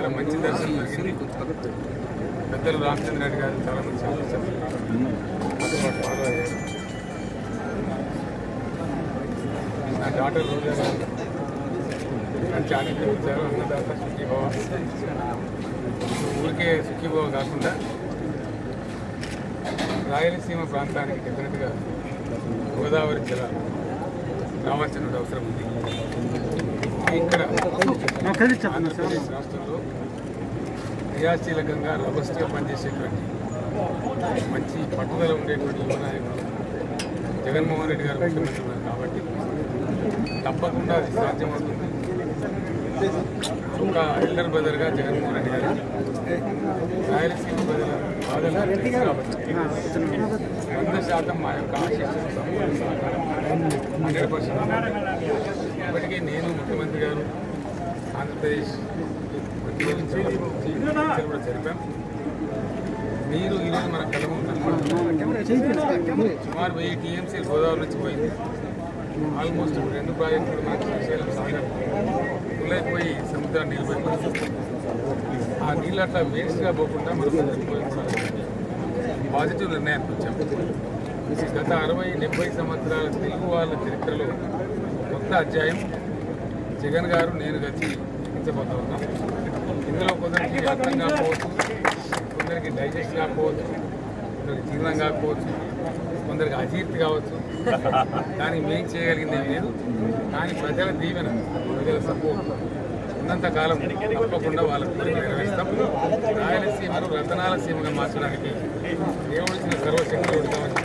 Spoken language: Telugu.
చాలా మంచి దర్శనం జరిగింది పెద్దలు రామచంద్ర రెడ్డి గారు చాలా మంచి ఆలోచనలు అందుబాటు ఫాలో అయ్యారు నా డాక్టర్ రోజా గారు మంచి ఆరోగ్యం ఇచ్చారు అన్నదాత సుఖీభావ ఊరికే సుఖీభావ కాకుండా రాయలసీమ ప్రాంతానికి డెఫినెట్గా గోదావరి జలాలు రావాల్సిన అవసరం ఉంది ఇక్కడ ఆంధ్రప్రదేశ్ రాష్ట్రంలో క్రియాశీలకంగా రబస్ట్గా పనిచేసేటువంటి మంచి పట్టుదల ఉండేటువంటి యువ నాయకుడు జగన్మోహన్ రెడ్డి గారు ముఖ్యమంత్రి ఉన్నారు కాబట్టి తప్పకుండా అది సాధ్యమవుతుంది ఒక ఎల్డర్ బ్రదర్గా జగన్మోహన్ రెడ్డి గారు రాయలసీమ ప్రజల బాధలు తెలుసు కాబట్టి వంద శాతం మా యొక్క ఆశీస్సులు సంపూర్ణ సహకారం హండ్రెడ్ పర్సెంట్ ఇప్పటికే నేను ముఖ్యమంత్రి గారు ఆంధ్రప్రదేశ్ ప్రతినిధించడం గురించి చర్చలు కూడా జరిపాం మీరు ఈరోజు మన కళ్ళ ముందు కనపడుతున్నారు. సుమారు వెయ్యి టీఎంసీ గోదావరి నుంచి పోయింది ఆల్మోస్ట్ ఇప్పుడు రెండు ప్రాజెక్టులు మనకి శ్రీశైలం సాగర్ ఫుల్లైపోయి సముద్రాన్ని నిలబెట్టి ఆ నీళ్ళు అట్లా వేస్ట్గా పోకుండా మనం పాజిటివ్ నిర్ణయానికి వచ్చాం గత అరవై డెబ్బై సంవత్సరాల తెలుగు వాళ్ళ చరిత్రలో కొత్త అధ్యాయం జగన్ గారు నేను కలిసి లిఖించబోతా ఉన్నాం ఇందులో కొందరికి అర్థం కాకపోవచ్చు కొందరికి డైజెస్ట్ కాకపోవచ్చు కొందరికి జీర్ణం కాకపోవచ్చు కొందరికి అజీర్తి కావచ్చు కానీ మేం చేయగలిగింది ఏం లేదు కానీ ప్రజల దీవెన ప్రజల సపోర్ట్ ఉన్నంత కాలం తప్పకుండా వాళ్ళ కోరిక నెరవేరుస్తాం రాయలసీమను రతనాల సీమగా మార్చడానికి దేవుడిచ్చిన సర్వశక్తులు ఉంటామని